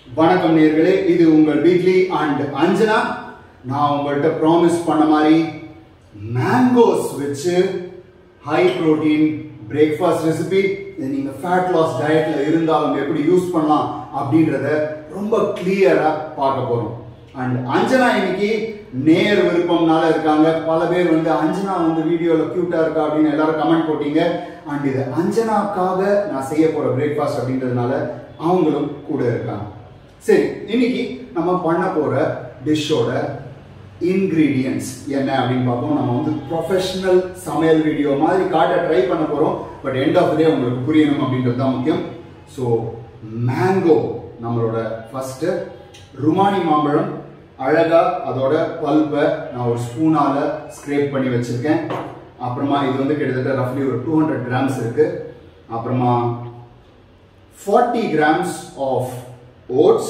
வணக்கம் நேர்களே இது உங்கள் வீக்லி அண்ட் அஞ்சனா நான் உங்கள்கிட்ட ப்ராமிஸ் பண்ண மாதிரி மேங்கோஸ் வச்சு ஹை புரோட்டீன் பிரேக்ஃபாஸ்ட் ரெசிபி இதை நீங்க ஃபேட் லாஸ் டயட்ல இருந்தாலும் எப்படி யூஸ் பண்ணலாம் அப்படின்றத ரொம்ப கிளியரா பார்க்க போறோம் அண்ட் அஞ்சனா இன்னைக்கு நேர் விருப்பம்னால இருக்காங்க பல பேர் வந்து அஞ்சனா வந்து வீடியோல கியூட்டா இருக்கா அப்படின்னு எல்லாரும் கமெண்ட் போட்டீங்க அண்ட் இது அஞ்சனாக்காக நான் செய்ய போற பிரேக்ஃபாஸ்ட் அப்படின்றதுனால அவங்களும் கூட இருக்காங்க சரி இன்னைக்கு நம்ம பண்ண போற டிஷ்ஷோட இன்கிரீடியன்ஸ் என்ன அப்படின்னு பார்ப்போம் நம்ம வந்து ப்ரொஃபஷனல் சமையல் வீடியோ மாதிரி காட்ட ட்ரை பண்ண போறோம் பட் எண்ட் ஆஃப் டே உங்களுக்கு புரியணும் அப்படின்றது தான் முக்கியம் ஸோ மேங்கோ நம்மளோட ஃபர்ஸ்ட் ருமானி மாம்பழம் அழகா அதோட பல்பை நான் ஒரு ஸ்பூனால ஸ்க்ரேப் பண்ணி வச்சிருக்கேன் அப்புறமா இது வந்து கிட்டத்தட்ட ரஃப்லி ஒரு டூ ஹண்ட்ரட் கிராம்ஸ் இருக்கு அப்புறமா forty grams of oats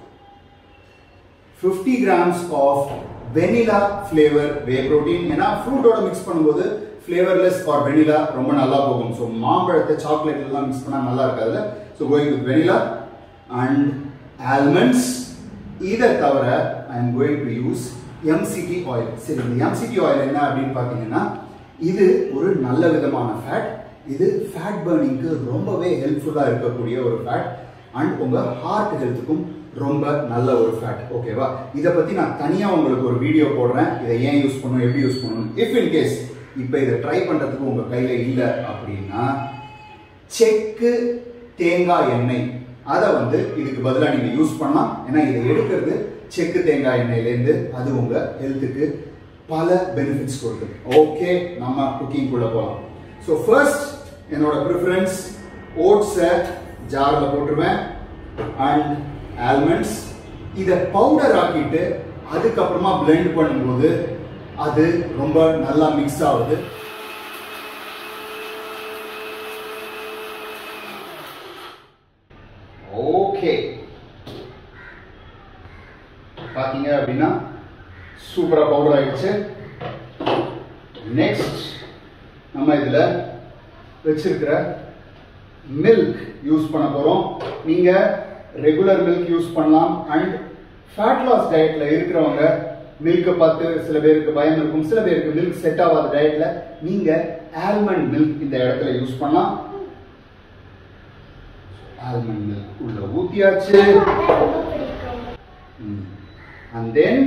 50 grams of vanilla flavor whey protein ஏன்னா ஃப்ரூட்டோட மிக்ஸ் பண்ணும்போது ஃப்ளேவர்லெஸ் ஆர் வெனிலா ரொம்ப நல்லா போகும் ஸோ மாம்பழத்தை சாக்லேட் எல்லாம் மிக்ஸ் பண்ணா நல்லா இருக்காதுல்ல so going with vanilla and almonds இதை தவிர I am going to use MCT oil சரி இந்த எம்சிடி ஆயில் என்ன அப்படின்னு பார்த்தீங்கன்னா இது ஒரு நல்ல விதமான ஃபேட் இது ஃபேட் பர்னிங்க்கு ரொம்பவே ஹெல்ப்ஃபுல்லாக இருக்கக்கூடிய ஒரு ஃபேட் அண்ட் உங்கள் ஹார்ட் ஹெல்த்துக்கும் ரொம்ப நல்ல ஒரு ஃபேட் ஓகேவா இதை பற்றி நான் தனியாக உங்களுக்கு ஒரு வீடியோ போடுறேன் இதை ஏன் யூஸ் பண்ணணும் எப்படி யூஸ் பண்ணணும் இஃப் இன் கேஸ் இப்போ இதை ட்ரை பண்ணுறதுக்கு உங்கள் கையில் இல்லை அப்படின்னா செக்கு தேங்காய் எண்ணெய் அதை வந்து இதுக்கு பதிலாக நீங்கள் யூஸ் பண்ணலாம் ஏன்னா இதை எடுக்கிறது செக்கு தேங்காய் எண்ணெயிலேருந்து அது உங்கள் ஹெல்த்துக்கு பல பெனிஃபிட்ஸ் கொடுக்குது ஓகே நம்ம குக்கிங்குள்ளே போகலாம் ஸோ ஃபர்ஸ்ட் என்னோட ப்ரிஃபரன்ஸ் ஓட்ஸை ஜாரில் போட்டுருவேன் அண்ட் ஆல்மண்ட்ஸ் இதை பவுடர் ஆக்கிட்டு அதுக்கப்புறமா பிளெண்ட் பண்ணும்போது அது ரொம்ப நல்லா மிக்ஸ் ஆகுது ஓகே பாத்தீங்க அப்படின்னா சூப்பரா பவுடர் ஆயிடுச்சு நெக்ஸ்ட் நம்ம இதுல வச்சிருக்கிற மில்க் யூஸ் பண்ண போறோம் நீங்க ரெகுலர் மில்க் யூஸ் பண்ணலாம் அண்ட் ஃபேட் லாஸ் டயட்ல இருக்கிறவங்க மில்கை பார்த்து சில பேருக்கு பயம் இருக்கும் சில பேருக்கு மில்க் செட் ஆகாத டயட்ல நீங்க ஆல்மண்ட் மில்க் இந்த இடத்துல யூஸ் பண்ணலாம் ஆல்மண்ட் மில்க் உள்ள ஊத்தியாச்சு and then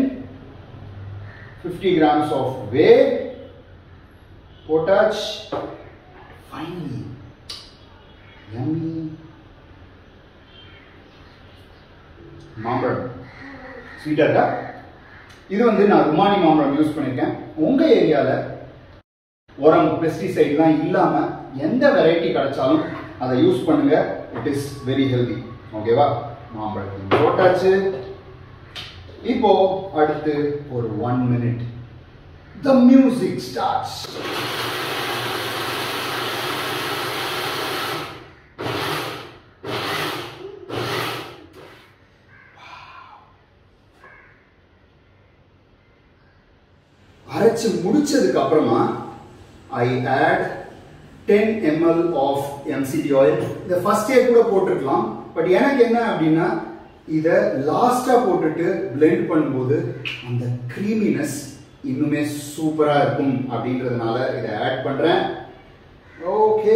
50 grams of whey potash finally yummy மாம்பழம் ஸ்வீட்டா இருக்கா இது வந்து நான் ருமானி மாம்பழம் யூஸ் பண்ணிருக்கேன் உங்க ஏரியால உரம் பெஸ்டிசைட்லாம் இல்லாம எந்த வெரைட்டி கிடைச்சாலும் அதை யூஸ் பண்ணுங்க இட் இஸ் வெரி ஹெல்தி ஓகேவா மாம்பழத்தின் போட்டாச்சு இப்போ அடுத்து ஒரு one minute the music starts அரைச்சு முடிச்சதுக்கு அப்புறமா I add ten ml of MCT oil இதை ஃபர்ஸ்டே கூட போட்டிருக்கலாம் பட் எனக்கு என்ன அப்படின்னா இதை லாஸ்டா போட்டுட்டு பிளெண்ட் பண்ணும்போது அந்த க்ரீமினஸ் இன்னுமே சூப்பரா இருக்கும் அப்படின்றதுனால இதை ஆட் பண்றேன் ஓகே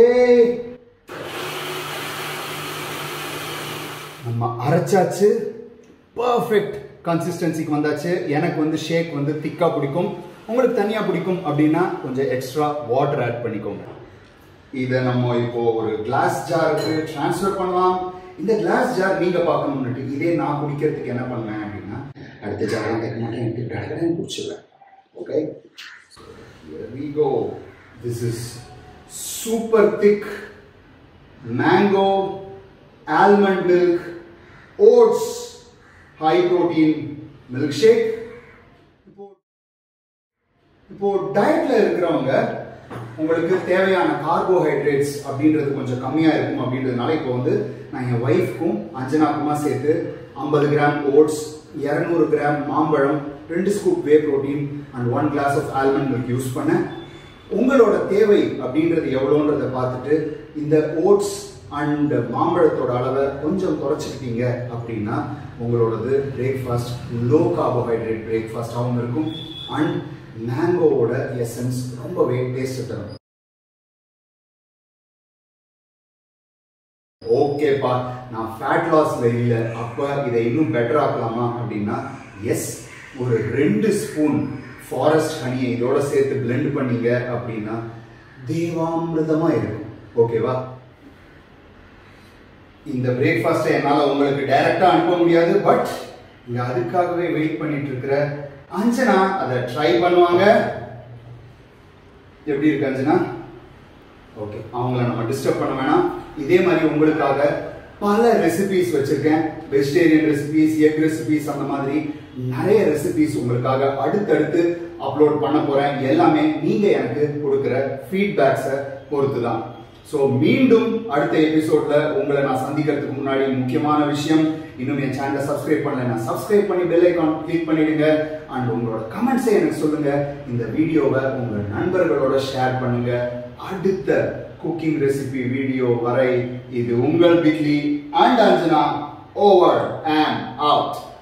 நம்ம அரைச்சாச்சு பர்ஃபெக்ட் கன்சிஸ்டன்சிக்கு வந்தாச்சு எனக்கு வந்து ஷேக் வந்து திக்கா பிடிக்கும் உங்களுக்கு தனியா பிடிக்கும் அப்படின்னா கொஞ்சம் எக்ஸ்ட்ரா வாட்டர் ஆட் பண்ணிக்கோங்க இதை நம்ம இப்போ ஒரு கிளாஸ் ஜாருக்கு ட்ரான்ஸ்ஃபர் பண்ணலாம் இந்த கிளாஸ் ஜார் நீங்க பார்க்கணும்னுட்டு இதே நான் குடிக்கிறதுக்கு என்ன பண்ணேன் அப்படின்னா அடுத்த ஜாரெல்லாம் கேட்க மாட்டேன் எனக்கு கடகடன்னு குடிச்சிடுவேன் okay we go this is super thick mango almond milk oats high protein milkshake இப்போ இப்போ டயட்ல இருக்கிறவங்க உங்களுக்கு தேவையான கார்போஹைட்ரேட்ஸ் அப்படின்றது கொஞ்சம் கம்மியா இருக்கும் அப்படின்றதுனால இப்போ வந்து நான் என் ஒய்ஃப்க்கும் அஞ்சனாக்குமா சேர்த்து ஐம்பது கிராம் ஓட்ஸ் இரநூறு கிராம் மாம்பழம் ரெண்டு scoop whey protein and one glass of almond milk use பண்ணேன் உங்களோட தேவை அப்படின்றது எவ்வளோன்றதை பார்த்துட்டு இந்த ஓட்ஸ் அண்ட் மாம்பழத்தோட அளவை கொஞ்சம் குறைச்சிக்கிட்டீங்க அப்படின்னா உங்களோடது பிரேக்ஃபாஸ்ட் லோ கார்போஹைட்ரேட் பிரேக்ஃபாஸ்டாகவும் இருக்கும் அண்ட் மேங்கோவோட எசன்ஸ் ரொம்பவே டேஸ்ட் தரும் ஓகேப்பா நான் ஃபேட் லாஸ்ல இல்லை அப்ப இதை இன்னும் பெட்டர் ஆக்கலாமா அப்படின்னா எஸ் ஒரு ரெண்டு ஸ்பூன் ஃபாரஸ்ட் ஹனியை இதோட சேர்த்து blend பண்ணீங்க அப்படின்னா தேவாமிர்தமா இருக்கும் ஓகேவா இந்த பிரேக்ஃபாஸ்ட்டை என்னால் உங்களுக்கு டைரக்டா அனுப்ப முடியாது பட் இங்க அதுக்காகவே வெயிட் பண்ணிட்டு இருக்கிற அஞ்சனா அதை ட்ரை பண்ணுவாங்க எப்படி இருக்கு அஞ்சனா ஓகே அவங்கள நம்ம டிஸ்டர்ப் பண்ண வேணாம் இதே மாதிரி உங்களுக்காக பல ரெசிபிஸ் வச்சிருக்கேன் வெஜிடேரியன் ரெசிபிஸ் எக் ரெசிபிஸ் அந்த மாதிரி நிறைய ரெசிபிஸ் உங்களுக்காக அடுத்தடுத்து அப்லோட் பண்ண போறேன் எல்லாமே நீங்க எனக்கு கொடுக்குற ஃபீட்பேக்ஸை பொறுத்து தான் ஸோ மீண்டும் அடுத்த எபிசோட்ல உங்களை நான் சந்திக்கிறதுக்கு முன்னாடி முக்கியமான விஷயம் இன்னும் என் சேனலை சப்ஸ்கிரைப் பண்ணலைன்னா சப்ஸ்கிரைப் பண்ணி பெல் ஐக்கான் கிளிக் பண்ணிடுங்க அண்ட் உங்களோட கமெண்ட்ஸை எனக்கு சொல்லுங்க இந்த வீடியோவை உங்க நண்பர்களோட ஷேர் பண்ணுங்க அடுத்த குக்கிங் ரெசிபி வீடியோ வரை இது உங்கள் பிக்லி and Anjana over and out